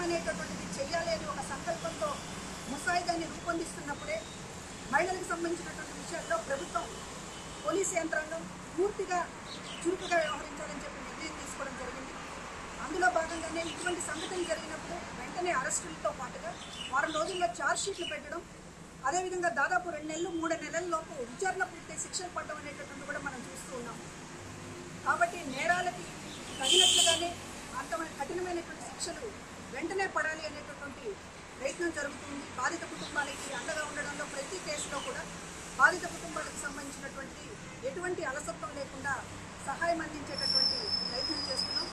అనేటటువంటిది చెయ్యాలి అని ఒక సంకల్పంతో ముసాయిదాన్ని రూపొందిస్తున్నప్పుడే మహిళలకు సంబంధించినటువంటి విషయాల్లో ప్రభుత్వం పోలీసు యంత్రాంగం పూర్తిగా చురుకుగా వ్యవహరించాలని చెప్పి నిర్ణయం తీసుకోవడం జరిగింది అందులో భాగంగానే ఇటువంటి సంఘటన జరిగినప్పుడు వెంటనే అరెస్టులతో పాటుగా వారం రోజుల్లో ఛార్జ్ షీట్లు పెట్టడం అదేవిధంగా దాదాపు రెండు నెలలు మూడు నెలల లోపు విచారణ పూర్తి శిక్షలు పడడం అనేటటువంటి కూడా మనం చూస్తూ ఉన్నాం కాబట్టి నేరాలకి తగినట్లుగానే అంత కఠినమైనటువంటి శిక్షలు వెంటనే పడాలి అనేటటువంటి